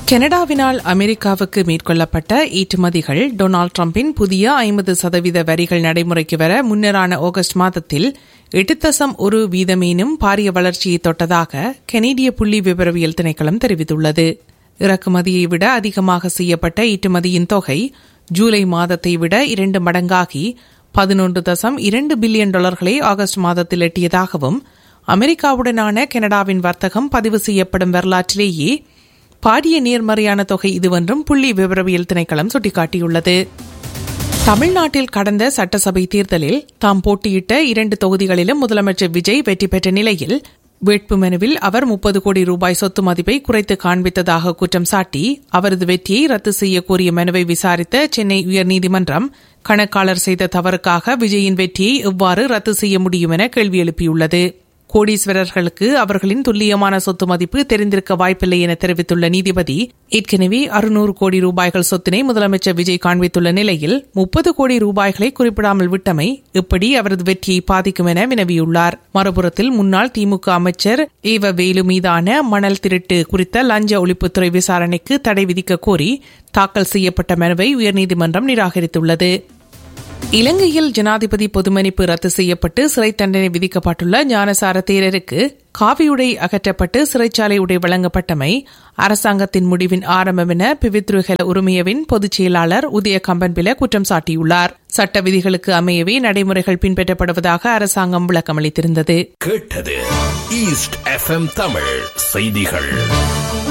கனடாவினால் அமெரிக்காவுக்கு மேற்கொள்ளப்பட்ட ஏற்றுமதிகள் டொனால்டு டிரம்பின் புதிய ஐம்பது சதவீத வரிகள் நடைமுறைக்கு வர முன்னரான ஆகஸ்ட் மாதத்தில் எட்டு தசம் ஒரு வீதமேனும் பாரிய வளர்ச்சியை தொட்டதாக கனேடிய புள்ளி விவரவியல் திணைக்களம் தெரிவித்துள்ளது இறக்குமதியை விட அதிகமாக செய்யப்பட்ட ஏற்றுமதியின் தொகை ஜூலை மாதத்தை விட இரண்டு மடங்காகி பதினொன்று தசம் இரண்டு பில்லியன் டாலர்களை ஆகஸ்ட் மாதத்தில் எட்டியதாகவும் அமெரிக்காவுடனான கனடாவின் வர்த்தகம் பதிவு செய்யப்படும் வரலாற்றிலேயே பாரிய நேர்மறையான தொகை இதுவென்றும் புள்ளி விவரவியல் திணைக்களம் சுட்டிக்காட்டியுள்ளது தமிழ்நாட்டில் கடந்த சட்டசபை தேர்தலில் தாம் போட்டியிட்ட இரண்டு தொகுதிகளிலும் முதலமைச்சர் விஜய் வெற்றி பெற்ற நிலையில் வேட்புமனுவில் அவர் முப்பது கோடி ரூபாய் சொத்து மதிப்பை குறைத்து காண்பித்ததாக குற்றம் சாட்டி அவரது வெற்றியை ரத்து செய்ய கோரிய மனுவை விசாரித்த சென்னை உயர்நீதிமன்றம் கணக்காளர் செய்த தவறுக்காக விஜயின் வெற்றியை எவ்வாறு ரத்து செய்ய முடியும் என கேள்வி எழுப்பியுள்ளது கோடீஸ்வரர்களுக்கு அவர்களின் துல்லியமான சொத்து மதிப்பு தெரிந்திருக்க வாய்ப்பில்லை என தெரிவித்துள்ள நீதிபதி ஏற்கனவே அறுநூறு கோடி ரூபாய்கள் சொத்தினை முதலமைச்சர் விஜய் காண்பித்துள்ள நிலையில் முப்பது கோடி ரூபாய்களை குறிப்பிடாமல் விட்டமை எப்படி அவரது வெற்றியை பாதிக்கும் என வினவியுள்ளார் மறுபுறத்தில் முன்னாள் திமுக அமைச்சர் ஏவ வேலு மீதான மணல் திருட்டு குறித்த லஞ்ச ஒழிப்புத்துறை விசாரணைக்கு தடை விதிக்க கோரி தாக்கல் செய்யப்பட்ட மனுவை உயர்நீதிமன்றம் நிராகரித்துள்ளது இலங்கையில் ஜனாதிபதி பொதுமன்னிப்பு ரத்து செய்யப்பட்டு சிறை தண்டனை விதிக்கப்பட்டுள்ள ஞானசார தேரருக்கு காவியுடை அகற்றப்பட்டு சிறைச்சாலை உடை வழங்கப்பட்டமை அரசாங்கத்தின் முடிவின் ஆரம்பம் என பிவித்ருஹெல உரிமையவின் பொதுச் செயலாளர் உதய கம்பன்பில குற்றம் சாட்டியுள்ளார் சட்ட விதிகளுக்கு அமையவே நடைமுறைகள் பின்பற்றப்படுவதாக அரசாங்கம் விளக்கமளித்திருந்தது கேட்டது ஈஸ்ட் எஃப்எம் தமிழ் செய்திகள்